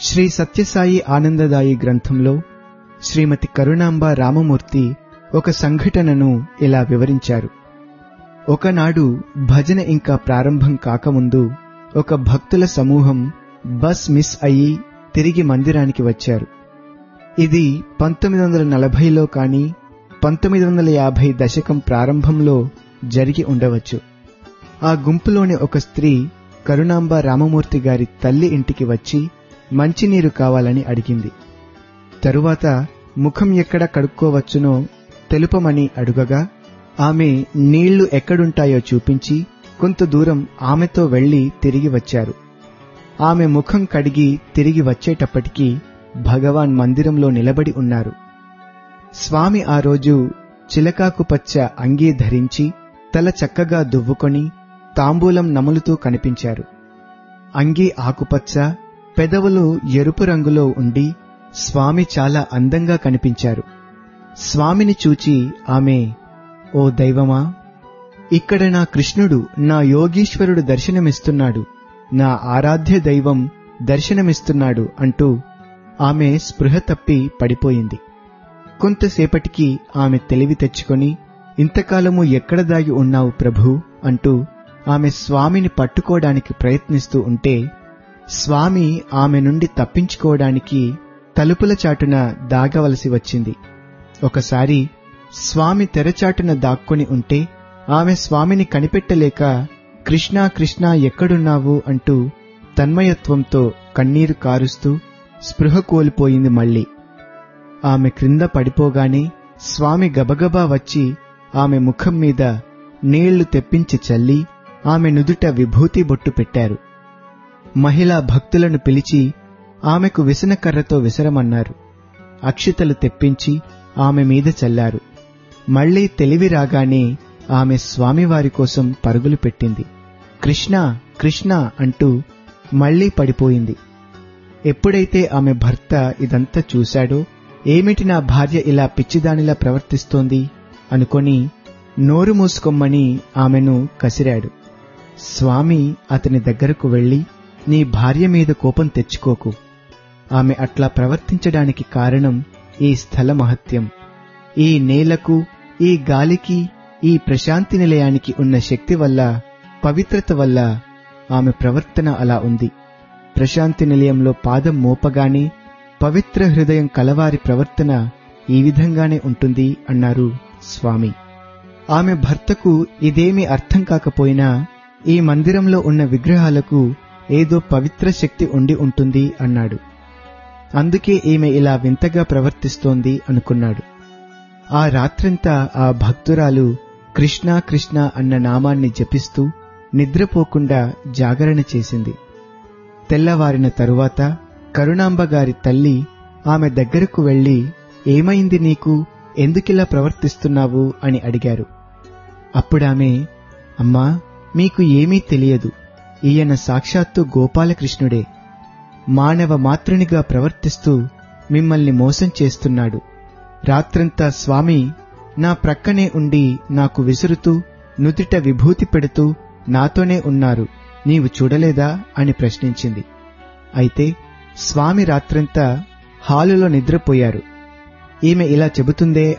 శ్రీ సత్యసాయి ఆనందదాయి గ్రంథంలో శ్రీమతి కరుణాంబ రామమూర్తి ఒక సంఘటనను ఇలా వివరించారు ఒకనాడు భజన ఇంకా ప్రారంభం కాకముందు ఒక భక్తుల సమూహం బస్ మిస్ అయ్యి తిరిగి మందిరానికి వచ్చారు ఇది పంతొమ్మిది వందల నలభైలో కానీ పంతొమ్మిది వందల యాభై దశకం ప్రారంభంలో జరిగి ఉండవచ్చు ఆ గుంపులోని ఒక స్త్రీ కరుణాంబ రామమూర్తి గారి తల్లి ఇంటికి వచ్చి మంచినీరు కావాలని అడిగింది తరువాత ముఖం ఎక్కడ కడుక్కోవచ్చునో తెలుపమని అడుగగా ఆమె నీళ్లు ఎక్కడుంటాయో చూపించి కొంత దూరం ఆమెతో వెళ్లి తిరిగి వచ్చారు ఆమె ముఖం కడిగి తిరిగి వచ్చేటప్పటికి భగవాన్ మందిరంలో నిలబడి ఉన్నారు స్వామి ఆ రోజు చిలకాకు పచ్చ అంగీ ధరించి తల చక్కగా దువ్వుకొని తాంబూలం నములుతూ కనిపించారు అంగీ ఆకుపచ్చ పెదవులు ఎరుపు రంగులో ఉండి స్వామి చాలా అందంగా కనిపించారు స్వామిని చూచి ఆమె ఓ దైవమా ఇక్కడ నా కృష్ణుడు నా యోగీశ్వరుడు దర్శనమిస్తున్నాడు నా ఆరాధ్య దైవం దర్శనమిస్తున్నాడు అంటూ ఆమె స్పృహ తప్పి పడిపోయింది కొంతసేపటికి ఆమె తెలివి తెచ్చుకొని ఇంతకాలము ఎక్కడ దాగి ఉన్నావు ప్రభు అంటూ ఆమె స్వామిని పట్టుకోవడానికి ప్రయత్నిస్తూ ఉంటే స్వామి ఆమె నుండి తప్పించుకోవడానికి తలుపుల చాటున దాగవలసి వచ్చింది ఒకసారి స్వామి తెరచాటున దాక్కొని ఉంటే ఆమె స్వామిని కనిపెట్టలేక కృష్ణా కృష్ణా ఎక్కడున్నావు అంటూ తన్మయత్వంతో కన్నీరు కారుస్తూ స్పృహ కోల్పోయింది మళ్ళీ ఆమె క్రింద పడిపోగానే స్వామి గబగబా వచ్చి ఆమె ముఖం మీద నీళ్లు తెప్పించి చల్లి ఆమె నుదుట విభూతి బొట్టు పెట్టారు మహిళా భక్తులను పిలిచి ఆమెకు విసనకర్రతో విసరమన్నారు అక్షితలు తెప్పించి ఆమె మీద చల్లారు మళ్లీ తెలివి రాగానే ఆమె స్వామివారి కోసం పరుగులు పెట్టింది కృష్ణ కృష్ణ అంటూ మళ్లీ పడిపోయింది ఎప్పుడైతే ఆమె భర్త ఇదంతా చూశాడో ఏమిటి నా భార్య ఇలా పిచ్చిదానిలా ప్రవర్తిస్తోంది అనుకొని నోరు మూసుకోమ్మని ఆమెను కసిరాడు స్వామి అతని దగ్గరకు వెళ్లి నీ భార్య మీద కోపం తెచ్చుకోకు ఆమె అట్లా ప్రవర్తించడానికి కారణం ఈ స్థల మహత్యం ఈ నేలకు ఈ గాలికి ఈ ప్రశాంతి నిలయానికి ఉన్న శక్తి వల్ల పవిత్రత వల్ల ఆమె ప్రవర్తన అలా ఉంది ప్రశాంతి నిలయంలో పాదం మోపగానే పవిత్ర హృదయం కలవారి ప్రవర్తన ఈ విధంగానే ఉంటుంది అన్నారు స్వామి ఆమె భర్తకు ఇదేమీ అర్థం కాకపోయినా ఈ మందిరంలో ఉన్న విగ్రహాలకు ఏదో పవిత్ర శక్తి ఉండి ఉంటుంది అన్నాడు అందుకే ఈమె ఇలా వింతగా ప్రవర్తిస్తోంది అనుకున్నాడు ఆ రాత్రంతా ఆ భక్తురాలు కృష్ణ కృష్ణ అన్న నామాన్ని జపిస్తూ నిద్రపోకుండా జాగరణ చేసింది తెల్లవారిన తరువాత కరుణాంబ గారి తల్లి ఆమె దగ్గరకు వెళ్లి ఏమైంది నీకు ఎందుకిలా ప్రవర్తిస్తున్నావు అని అడిగారు అప్పుడామె అమ్మా మీకు ఏమీ తెలియదు ఈయన సాక్షాత్తు గోపాలకృష్ణుడే మానవ మాతృనిగా ప్రవర్తిస్తూ మిమ్మల్ని మోసం చేస్తున్నాడు రాత్రంతా స్వామి నా ప్రక్కనే ఉండి నాకు విసురుతూ నుదిట విభూతి పెడుతూ నాతోనే ఉన్నారు నీవు చూడలేదా అని ప్రశ్నించింది అయితే స్వామి రాత్రంతా హాలులో నిద్రపోయారు ఈమె ఇలా చెబుతుందే